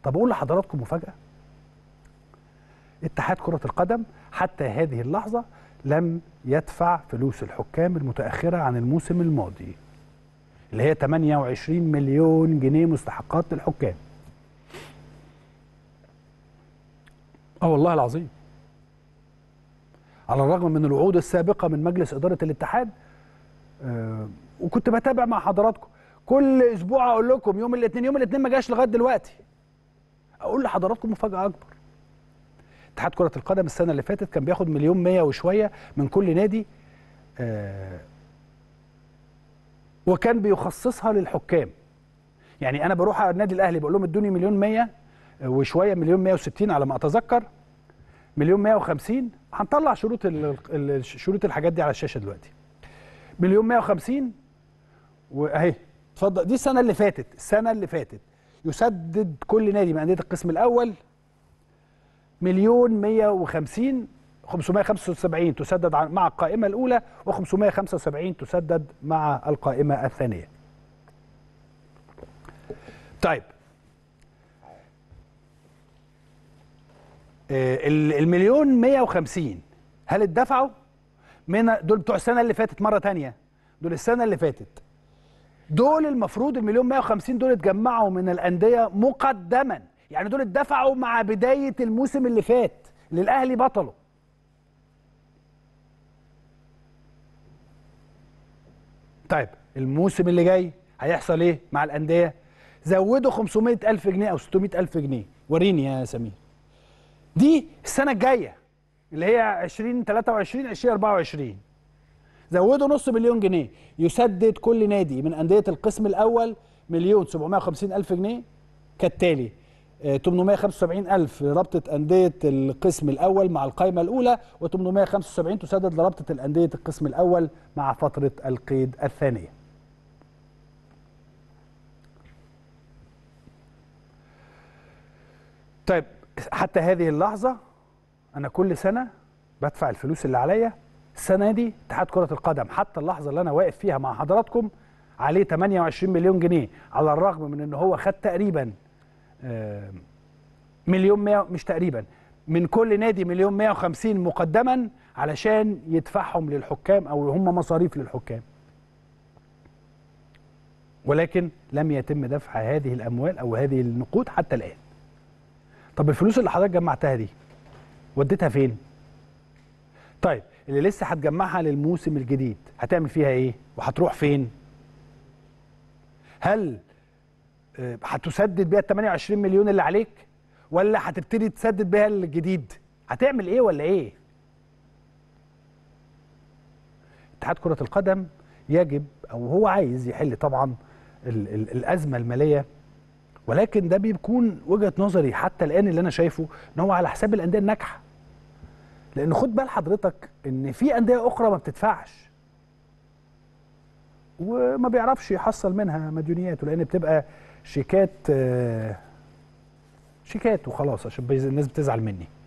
طب اقول لحضراتكم مفاجاه اتحاد كره القدم حتى هذه اللحظه لم يدفع فلوس الحكام المتاخره عن الموسم الماضي اللي هي 28 مليون جنيه مستحقات للحكام اه والله العظيم على الرغم من الوعود السابقه من مجلس اداره الاتحاد آه وكنت بتابع مع حضراتكم كل اسبوع اقول لكم يوم الاثنين يوم الاثنين ما جاش لغايه دلوقتي اقول لحضراتكم مفاجاه اكبر اتحاد كره القدم السنه اللي فاتت كان بياخد مليون مية وشويه من كل نادي آه وكان بيخصصها للحكام يعني انا بروح على النادي الاهلي بقول لهم ادوني مليون مية وشويه مليون مية وستين على ما اتذكر مليون مية وخمسين هنطلع شروط ال- ال- شروط الحاجات دي على الشاشه دلوقتي مليون مية وخمسين واهي اتفضل دي السنه اللي فاتت السنه اللي فاتت يسدد كل نادي من انديه القسم الاول مليون 150 575 تسدد عن- مع القائمه الاولى و575 تسدد مع القائمه الثانيه طيب آه، ال- المليون 150 هل اتدفعوا من دول بتوع السنه اللي فاتت مره تانية دول السنه اللي فاتت دول المفروض المليون 150 دول اتجمعوا من الانديه مقدما يعني دول اتدفعوا مع بدايه الموسم اللي فات اللي الاهلي بطله طيب الموسم اللي جاي هيحصل ايه مع الانديه زودوا 500 الف جنيه او 600 الف جنيه وريني يا سمير دي السنه الجايه اللي هي 2023 2024 زودوا نص مليون جنيه يسدد كل نادي من أندية القسم الأول مليون 750 ألف جنيه كالتالي آه، 875 ألف لرابطة أندية القسم الأول مع القائمة الأولى و875 تسدد لرابطة الأندية القسم الأول مع فترة القيد الثانية طيب حتى هذه اللحظة أنا كل سنة بدفع الفلوس اللي عليا السنة دي اتحاد كرة القدم حتى اللحظة اللي أنا واقف فيها مع حضراتكم عليه 28 مليون جنيه على الرغم من إن هو خد تقريبا آه، مليون مية مش تقريبا من كل نادي مليون 150 مقدما علشان يدفعهم للحكام أو هم مصاريف للحكام ولكن لم يتم دفع هذه الأموال أو هذه النقود حتى الآن طب الفلوس اللي حضرتك جمعتها دي وديتها فين؟ طيب اللي لسه هتجمعها للموسم الجديد هتعمل فيها ايه؟ وهتروح فين؟ هل آه، هتسدد بيها ال 28 مليون اللي عليك؟ ولا هتبتدي تسدد بيها الجديد؟ هتعمل ايه ولا ايه؟ اتحاد كرة القدم يجب او هو عايز يحل طبعا ال ال الازمه الماليه ولكن ده بيكون وجهه نظري حتى الان اللي انا شايفه ان هو على حساب الانديه الناجحه لان خد بال حضرتك ان في انديه اخرى ما بتدفعش وما بيعرفش يحصل منها مديونياته لان بتبقى شيكات آه، شيكات وخلاص عشان بيز- الناس بتزعل مني